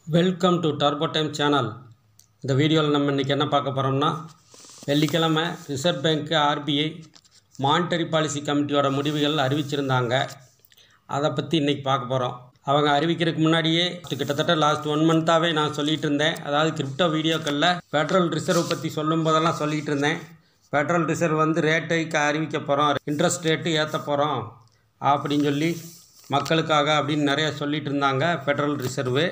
welcome to Turbo Time channel இந்த வீடியோவில் நம்ம இன்றைக்கி என்ன பார்க்க போகிறோம்னா வெள்ளிக்கிழமை reserve bank RBI monetary policy கமிட்டியோட முடிவுகள் அறிவிச்சிருந்தாங்க அதை பற்றி இன்றைக்கி பார்க்க போகிறோம் அவங்க அறிவிக்கிறதுக்கு முன்னாடியே கிட்டத்தட்ட லாஸ்ட் ஒன் மந்த்தாகவே நான் சொல்லிகிட்டு இருந்தேன் அதாவது கிரிப்டோ வீடியோக்களில் ஃபெட்ரல் ரிசர்வ் பற்றி சொல்லும் போதெல்லாம் சொல்லிகிட்டு இருந்தேன் ஃபெட்ரல் ரிசர்வ் வந்து ரேட் ஹைக் அறிவிக்க போகிறோம் இன்ட்ரெஸ்ட் ரேட்டு ஏற்ற போகிறோம் அப்படின்னு சொல்லி மக்களுக்காக அப்படின்னு நிறைய சொல்லிட்டு இருந்தாங்க ஃபெட்ரல் ரிசர்வு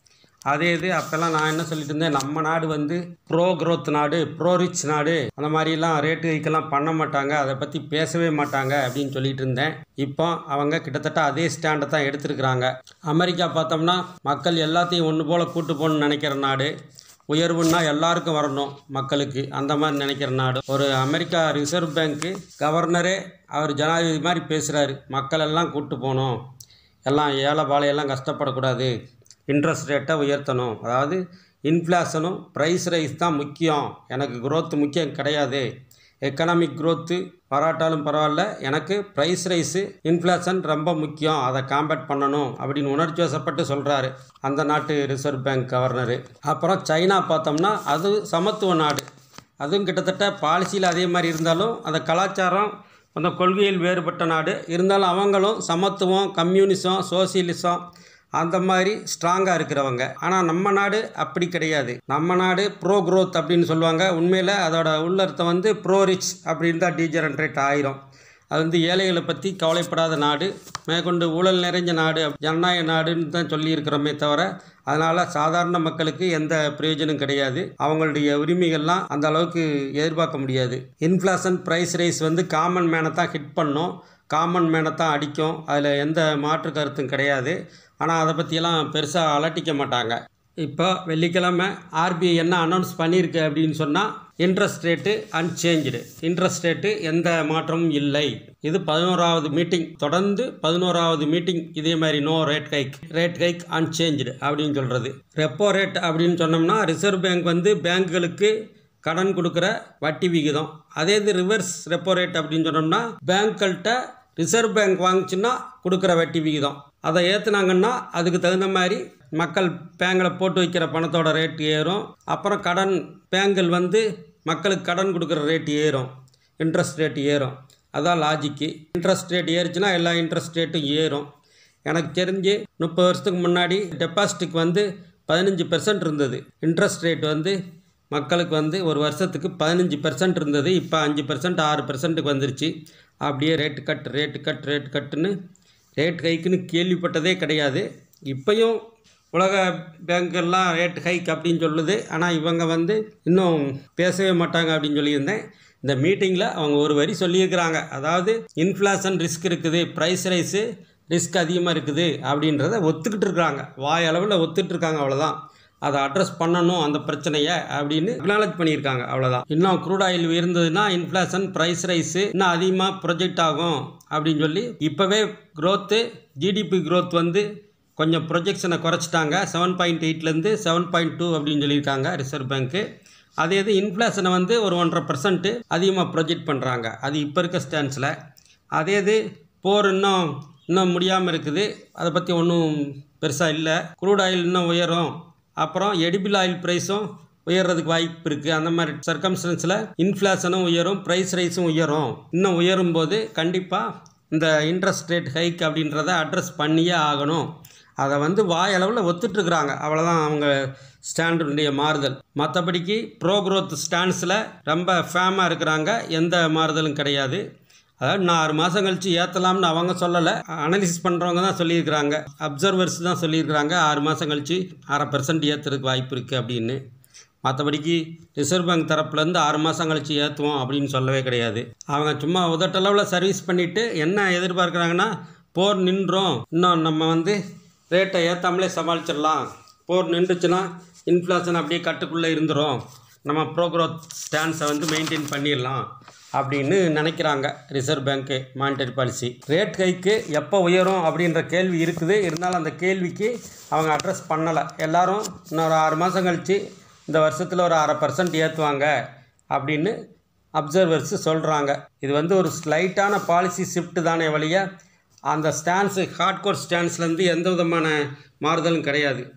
அதே இது அப்போல்லாம் நான் என்ன சொல்லிட்டு இருந்தேன் நம்ம நாடு வந்து ப்ரோ growth நாடு ப்ரோ ரிச் நாடு அந்த மாதிரிலாம் ரேட்டு ஹைக்கெல்லாம் பண்ண மாட்டாங்க அதை பற்றி பேசவே மாட்டாங்க அப்படின்னு சொல்லிட்டு இருந்தேன் இப்போ அவங்க கிட்டத்தட்ட அதே ஸ்டாண்டை தான் எடுத்திருக்கிறாங்க அமெரிக்கா பார்த்தோம்னா மக்கள் எல்லாத்தையும் ஒன்று போல் கூட்டு போகணும்னு நினைக்கிற நாடு உயர்வுன்னா எல்லாருக்கும் வரணும் மக்களுக்கு அந்த மாதிரி நினைக்கிற நாடு ஒரு அமெரிக்கா ரிசர்வ் பேங்க்கு கவர்னரே அவர் ஜனாதிபதி மாதிரி பேசுகிறாரு மக்கள் எல்லாம் கூட்டு போகணும் எல்லாம் ஏழை பாலையெல்லாம் கஷ்டப்படக்கூடாது இன்ட்ரெஸ்ட் ரேட்டை உயர்த்தணும் அதாவது இன்ஃப்ளேஷனும் ப்ரைஸ் ரைஸ் தான் முக்கியம் எனக்கு growth முக்கியம் கிடையாது எக்கனாமிக் growth வராட்டாலும் பரவாயில்ல எனக்கு ப்ரைஸ் ரைஸு இன்ஃப்ளேஷன் ரொம்ப முக்கியம் அதை காம்பேட் பண்ணணும் அப்படின்னு உணர்ச்சி வசப்பட்டு சொல்கிறாரு அந்த நாட்டு ரிசர்வ் பேங்க் கவர்னரு அப்புறம் சைனா பார்த்தோம்னா அது சமத்துவ நாடு அதுவும் கிட்டத்தட்ட பாலிசியில் அதே மாதிரி இருந்தாலும் அந்த கலாச்சாரம் அந்த கொள்கையில் வேறுபட்ட நாடு இருந்தாலும் அவங்களும் சமத்துவம் கம்யூனிசம் சோசியலிசம் அந்த மாதிரி ஸ்ட்ராங்காக இருக்கிறவங்க ஆனால் நம்ம நாடு அப்படி கிடையாது நம்ம நாடு ப்ரோ growth அப்படின்னு சொல்லுவாங்க உண்மையில் அதோட உள்ளர்த்தம் வந்து ப்ரோ ரிச் அப்படின்னு தான் டீஜெனரேட் ஆயிரும் அது வந்து ஏழைகளை பற்றி கவலைப்படாத நாடு மேற்கொண்டு ஊழல் நிறைஞ்ச நாடு ஜனநாயக நாடுன்னு தான் சொல்லியிருக்கிறோமே தவிர அதனால் சாதாரண மக்களுக்கு எந்த பிரயோஜனம் கிடையாது அவங்களுடைய உரிமைகள்லாம் அந்த அளவுக்கு எதிர்பார்க்க முடியாது இன்ஃப்ளேஷன் ப்ரைஸ் ரைஸ் வந்து காமன் மேனை தான் ஹிட் பண்ணும் காமன் மேனை தான் அடிக்கும் அதில் எந்த மாற்று கருத்தும் கிடையாது ஆனால் அதை பற்றியெல்லாம் பெருசாக அலட்டிக்க மாட்டாங்க இப்போ வெள்ளிக்கிழமை ஆர்பிஐ என்ன அனௌன்ஸ் பண்ணியிருக்கு அப்படின்னு சொன்னால் interest rate unchanged interest rate எந்த மாற்றமும் இல்லை இது பதினோராவது மீட்டிங் தொடர்ந்து பதினோராவது மீட்டிங் இதே மாதிரி no rate hike rate hike unchanged அப்படின்னு சொல்கிறது ரெப்போ ரேட் அப்படின்னு சொன்னோம்னா ரிசர்வ் பேங்க் வந்து பேங்க்குகளுக்கு கடன் கொடுக்குற வட்டி விகிதம் அதே இது ரிவர்ஸ் ரெப்போ ரேட் அப்படின்னு சொன்னோம்னா பேங்க்கள்கிட்ட ரிசர்வ் பேங்க் வாங்குச்சுன்னா கொடுக்குற வட்டி விகிதம் அதை ஏற்றுனாங்கன்னா அதுக்கு தகுந்த மாதிரி மக்கள் பேங்கில் போட்டு வைக்கிற பணத்தோட ரேட் ஏறும் அப்புறம் கடன் பேங்குகள் வந்து மக்களுக்கு கடன் கொடுக்குற ரேட் ஏறும் இன்ட்ரெஸ்ட் ரேட் ஏறும் அதான் லாஜிக்கு இன்ட்ரெஸ்ட் ரேட் ஏறுச்சுன்னா எல்லா இன்ட்ரெஸ்ட் ரேட்டும் ஏறும் எனக்கு தெரிஞ்சு முப்பது வருஷத்துக்கு முன்னாடி டெபாசிட்டுக்கு வந்து பதினஞ்சு பெர்சன்ட் இருந்தது இன்ட்ரெஸ்ட் ரேட் வந்து மக்களுக்கு வந்து ஒரு வருஷத்துக்கு பதினஞ்சு பெர்சன்ட் இருந்தது இப்போ அஞ்சு பெர்சன்ட் ஆறு பெர்சன்ட்டுக்கு வந்துருச்சு அப்படியே rate cut rate cut rate கட்டுன்னு ரேட் ஹைக்குன்னு கேள்விப்பட்டதே கிடையாது இப்போயும் உலக பேங்க்கெல்லாம் ரேட் ஹைக் அப்படின்னு சொல்லுது ஆனால் இவங்க வந்து இன்னும் பேசவே மாட்டாங்க அப்படின்னு சொல்லியிருந்தேன் இந்த மீட்டிங்கில் அவங்க ஒரு வரி சொல்லியிருக்கிறாங்க அதாவது இன்ஃப்ளேஷன் ரிஸ்க் இருக்குது ப்ரைஸ் ரைஸு ரிஸ்க் அதிகமாக இருக்குது அப்படின்றத ஒத்துக்கிட்டு இருக்காங்க வாய் அளவில் ஒத்துட்டு இருக்காங்க அவ்வளோதான் அதை அட்ரஸ் பண்ணணும் அந்த பிரச்சனையை அப்படின்னு அக்னாலஜ் பண்ணியிருக்காங்க அவ்வளோதான் இன்னும் க்ரூட் ஆயில் உயர்ந்ததுன்னா இன்ஃப்ளேஷன் ப்ரைஸ் ரைஸு இன்னும் அதிகமாக ப்ரொஜெக்ட் ஆகும் அப்படின்னு சொல்லி இப்போவே க்ரோத்து ஜிடிபி growth வந்து கொஞ்சம் ப்ரொஜெக்ஷனை குறைச்சிட்டாங்க செவன் பாயிண்ட் எயிட்லேருந்து செவன் பாயிண்ட் டூ அப்படின்னு சொல்லியிருக்காங்க ரிசர்வ் பேங்க்கு அதே இது இன்ஃப்ளேஷனை வந்து ஒரு ஒன்றரை பர்சன்ட்டு அதிகமாக ப்ரொஜெக்ட் பண்ணுறாங்க அது இப்போ இருக்க ஸ்டான்ஸில் அதே இது போர் இன்னும் இன்னும் முடியாமல் இருக்குது அதை பற்றி ஒன்றும் பெருசாக இல்லை க்ரூட் ஆயில் இன்னும் உயரும் அப்புறம் எடிபிள் ஆயில் ப்ரைஸும் உயர்றதுக்கு வாய்ப்பு இருக்குது அந்த மாதிரி சர்க்கம்ஸ்டன்ஸில் இன்ஃப்ளேஷனும் உயரும் ப்ரைஸ் ரைஸும் உயரும் இன்னும் உயரும் போது கண்டிப்பாக இந்த இன்ட்ரெஸ்ட் ரேட் ஹைக் அப்படின்றத அட்ரஸ் பண்ணியே ஆகணும் அதை வந்து வாயளவில் ஒத்துட்ருக்குறாங்க அவ்வளோதான் அவங்க ஸ்டாண்டுடைய மாறுதல் மற்றபடிக்கு ப்ரோ growth ஸ்டாண்ட்ஸில் ரொம்ப ஃபேமாக இருக்கிறாங்க எந்த மாறுதலும் கிடையாது அதாவது நான் ஆறு மாதம் கழித்து ஏற்றலாம்னு அவங்க சொல்லலை அனலிசிஸ் பண்ணுறவங்க தான் சொல்லியிருக்கிறாங்க அப்சர்வர்ஸ் தான் சொல்லியிருக்கிறாங்க ஆறு மாதம் கழித்து அரை பர்சன்ட் ஏற்றுறதுக்கு வாய்ப்பு இருக்குது அப்படின்னு மற்றபடிக்கு ரிசர்வ் பேங்க் தரப்புலேருந்து ஆறு மாதம் கழித்து ஏற்றுவோம் அப்படின்னு சொல்லவே கிடையாது அவங்க சும்மா உதட்டளவில் சர்வீஸ் பண்ணிவிட்டு என்ன எதிர்பார்க்குறாங்கன்னா போர் நின்றோம் இன்னும் நம்ம வந்து ரேட்டை ஏற்றாமலே சமாளிச்சிடலாம் போர் நின்றுச்சுன்னா இன்ஃப்ளேஷன் அப்படியே கட்டுக்குள்ளே இருந்துரும் நம்ம ப்ரோ growth ஸ்டாண்ட்ஸை வந்து மெயின்டைன் பண்ணிடலாம் அப்படின்னு நினைக்கிறாங்க reserve bank monetary policy rate hike எப்போ உயரும் அப்படின்ற கேள்வி இருக்குது இருந்தாலும் அந்த கேள்விக்கு அவங்க அட்ரஸ் பண்ணலை எல்லாரும் இன்னொரு ஆறு மாதம் கழித்து இந்த வருஷத்தில் ஒரு அரை பர்சன்ட் ஏற்றுவாங்க அப்படின்னு அப்சர்வர்ஸ் சொல்கிறாங்க இது வந்து ஒரு ஸ்லைட்டான பாலிசி ஷிஃப்ட் தானே வழிய அந்த ஸ்டான்ஸு ஹார்ட்கோர் ஸ்டான்ஸ்லேருந்து எந்த விதமான மாறுதலும் கிடையாது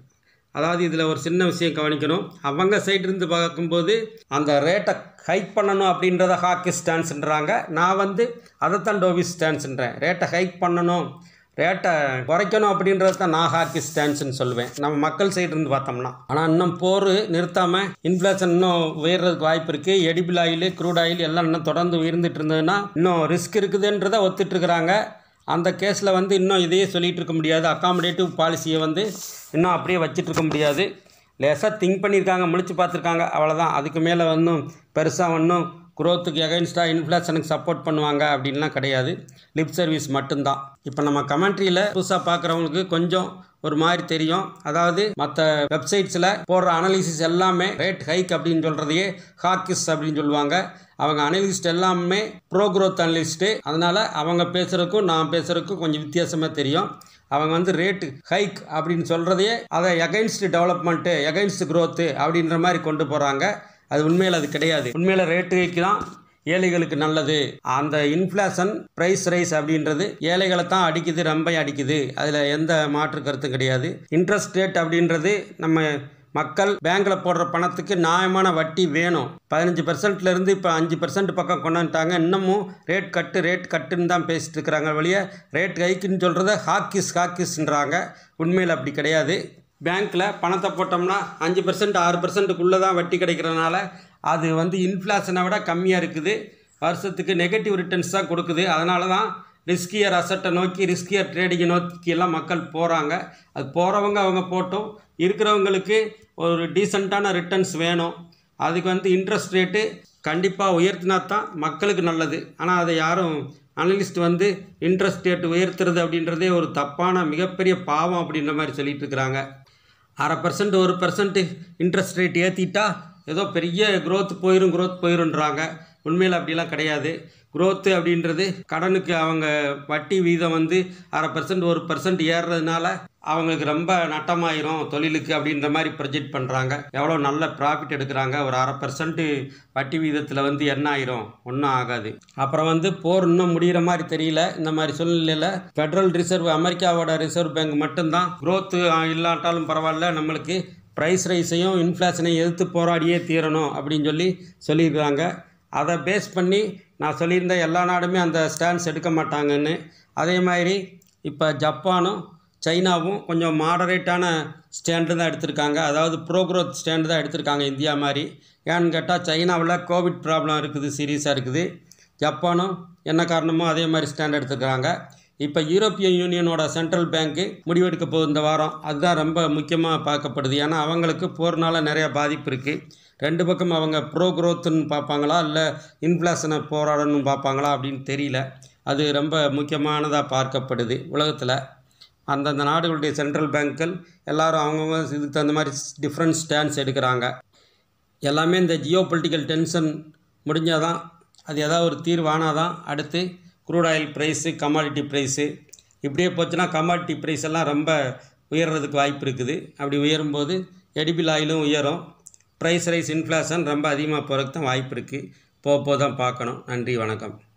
அதாவது இதில் ஒரு சின்ன விஷயம் கவனிக்கணும் அவங்க சைடு இருந்து பார்க்கும்போது அந்த ரேட்டை ஹைக் பண்ணணும் அப்படின்றத ஹாக்கி ஸ்டான்ஸ்ன்றாங்க நான் வந்து அதைத்தான் டோவி ஸ்டான்ஸ்ன்றேன் ரேட்டை ஹைக் பண்ணணும் ரேட்டை குறைக்கணும் அப்படின்றது தான் நான் ஹாக்கி ஸ்டான்ஸ்னு சொல்லுவேன் நம்ம மக்கள் சைடு இருந்து பார்த்தோம்னா ஆனால் இன்னும் போர் நிறுத்தாமல் இன்ஃப்ளேஷன் இன்னும் உயர்றதுக்கு வாய்ப்பு இருக்குது எடிபிள் ஆயில் க்ரூட் ஆயில் எல்லாம் இன்னும் தொடர்ந்து உயர்ந்துட்டு இருந்ததுன்னா இன்னும் ரிஸ்க் இருக்குதுன்றதை ஒத்துட்டு இருக்கிறாங்க அந்த கேஸில் வந்து இன்னும் இதையே சொல்லிகிட்டு இருக்க முடியாது அக்காமடேட்டிவ் பாலிசியை வந்து இன்னும் அப்படியே வச்சிட்டு இருக்க முடியாது லேசாக திங்க் பண்ணியிருக்காங்க முழிச்சு பார்த்துருக்காங்க அவ்வளோதான் அதுக்கு மேலே ஒன்றும் பெருசாக ஒன்றும் குரோத்துக்கு எகைன்ஸ்டாக இன்ஃப்ளேஷனுக்கு சப்போர்ட் பண்ணுவாங்க அப்படின்லாம் கிடையாது லிப் சர்வீஸ் மட்டும்தான் இப்போ நம்ம கமெண்ட்ரியில் புதுசாக பார்க்குறவங்களுக்கு கொஞ்சம் ஒரு மாதிரி தெரியும் அதாவது மற்ற வெப்சைட்ஸில் போடுற அனலிசிஸ் எல்லாமே ரேட் ஹைக் அப்படின்னு சொல்கிறதையே ஹாக்கிஸ் அப்படின்னு சொல்லுவாங்க அவங்க அனலிஸ்ட் எல்லாமே ப்ரோ க்ரோத் அனலிஸ்ட்டு அதனால் அவங்க பேசுகிறதுக்கும் நான் பேசுகிறதுக்கும் கொஞ்சம் வித்தியாசமாக தெரியும் அவங்க வந்து ரேட்டு ஹைக் அப்படின்னு சொல்கிறதையே அதை எகைன்ஸ்ட் டெவலப்மெண்ட்டு எகைன்ஸ்ட் க்ரோத்து அப்படின்ற மாதிரி கொண்டு போகிறாங்க அது உண்மையில் அது கிடையாது உண்மையில் ரேட்டு ஹைக் தான் ஏழைகளுக்கு நல்லது அந்த இன்ஃப்ளேஷன் ப்ரைஸ் ரைஸ் அப்படின்றது ஏழைகளை தான் அடிக்குது ரொம்ப அடிக்குது அதில் எந்த மாற்று கருத்தும் கிடையாது இன்ட்ரெஸ்ட் ரேட் அப்படின்றது நம்ம மக்கள் பேங்க்கில் போடுற பணத்துக்கு நியாயமான வட்டி வேணும் பதினஞ்சு பர்சன்ட்லேருந்து இப்போ அஞ்சு பர்சன்ட் பக்கம் கொண்டு வந்துட்டாங்க இன்னமும் ரேட் கட்டு ரேட் கட்டுன்னு தான் பேசிட்டு இருக்கிறாங்க வெளியே ரேட் ஹைக்குன்னு சொல்கிறத ஹாக்கிஸ் ஹாக்கிஸ்ன்றாங்க உண்மையில் அப்படி கிடையாது பேங்க்கில் பணத்தை போட்டோம்னா அஞ்சு பர்சன்ட் ஆறு பர்சன்ட்டுக்குள்ளே தான் வட்டி கிடைக்கிறதுனால அது வந்து இன்ஃப்ளேஷனை விட கம்மியாக இருக்குது வருஷத்துக்கு நெகட்டிவ் ரிட்டர்ன்ஸ் தான் கொடுக்குது அதனால தான் ரிஸ்கியர் அசட்டை நோக்கி ரிஸ்கியர் ட்ரேடிங்கை நோக்கி எல்லாம் மக்கள் போகிறாங்க அது போகிறவங்க அவங்க போட்டும் இருக்கிறவங்களுக்கு ஒரு டீசெண்டான ரிட்டர்ன்ஸ் வேணும் அதுக்கு வந்து இன்ட்ரெஸ்ட் ரேட்டு கண்டிப்பாக உயர்த்தினா தான் மக்களுக்கு நல்லது ஆனால் அதை யாரும் அனலிஸ்ட் வந்து இன்ட்ரெஸ்ட் ரேட் உயர்த்துறது அப்படின்றதே ஒரு தப்பான மிகப்பெரிய பாவம் அப்படின்ற மாதிரி சொல்லிட்டு இருக்கிறாங்க அரை பர்சன்ட் ஒரு பர்சன்ட் இன்ட்ரெஸ்ட் ரேட் ஏற்றிட்டா ஏதோ பெரிய growth போயிடும் growth போயிருன்றாங்க உண்மையில் அப்படிலாம் கிடையாது growth அப்படின்றது கடனுக்கு அவங்க வட்டி வீதம் வந்து அரை பர்சன்ட் ஒரு பர்சன்ட் ஏறுறதுனால அவங்களுக்கு ரொம்ப நட்டமாயிரும் தொழிலுக்கு அப்படின்ற மாதிரி ப்ரொஜெக்ட் பண்ணுறாங்க எவ்வளோ நல்ல ப்ராஃபிட் எடுக்கிறாங்க ஒரு அரை பர்சன்ட் வட்டி வீதத்தில் வந்து என்ன ஆயிரும் ஒன்றும் ஆகாது அப்புறம் வந்து போர் இன்னும் முடிகிற மாதிரி தெரியல இந்த மாதிரி சூழ்நிலையில் ஃபெடரல் ரிசர்வ் அமெரிக்காவோட ரிசர்வ் பேங்க் மட்டும்தான் growth இல்லாட்டாலும் பரவாயில்ல நம்மளுக்கு ப்ரைஸ் ரைஸையும் இன்ஃப்ளேஷனையும் எதிர்த்து போராடியே தீரணும் அப்படின்னு சொல்லி சொல்லியிருக்காங்க அதை பேஸ் பண்ணி நான் சொல்லியிருந்தேன் எல்லா நாடுமே அந்த ஸ்டாண்ட்ஸ் எடுக்க மாட்டாங்கன்னு அதே மாதிரி இப்போ ஜப்பானும் சைனாவும் கொஞ்சம் மாடரேட்டான ஸ்டாண்டு தான் எடுத்திருக்காங்க அதாவது ப்ரோ growth ஸ்டாண்டு தான் எடுத்திருக்காங்க இந்தியா மாதிரி ஏன்னு கேட்டால் சைனாவில் கோவிட் ப்ராப்ளம் இருக்குது சீரியஸாக இருக்குது ஜப்பானும் என்ன காரணமோ அதே மாதிரி ஸ்டாண்ட் எடுத்துக்கிறாங்க இப்போ யூரோப்பிய யூனியனோட சென்ட்ரல் பேங்க்கு முடிவெடுக்க போகுது இந்த வாரம் அதுதான் ரொம்ப முக்கியமாக பார்க்கப்படுது ஏன்னா அவங்களுக்கு போகிறனால நிறைய பாதிப்பு இருக்குது ரெண்டு பக்கம் அவங்க ப்ரோ க்ரோத்துன்னு பார்ப்பாங்களா இல்லை இன்ஃப்ளேஷனை போராடணும்னு பார்ப்பாங்களா அப்படின்னு தெரியல அது ரொம்ப முக்கியமானதாக பார்க்கப்படுது உலகத்தில் அந்தந்த நாடுகளுடைய சென்ட்ரல் பேங்க்கள் எல்லாரும் அவங்கவுங்க இதுக்கு தகுந்த மாதிரி டிஃப்ரெண்ட் ஸ்டாண்ட்ஸ் எடுக்கிறாங்க எல்லாமே இந்த ஜியோ பொலிட்டிக்கல் டென்ஷன் முடிஞ்சால் தான் அது ஏதாவது ஒரு தீர்வானால் தான் அடுத்து crude oil price commodity price இப்படியே போச்சுன்னா கமாடிட்டி ப்ரைஸ் எல்லாம் ரொம்ப உயர்றதுக்கு வாய்ப்பு இருக்குது அப்படி உயரும்போது எடிபிள் ஆயிலும் உயரும் ப்ரைஸ் ரைஸ் இன்ஃப்ளேஷன் ரொம்ப அதிகமாக போகிறதுக்கு தான் வாய்ப்பு இருக்குது போக போக தான் பார்க்கணும் நன்றி வணக்கம்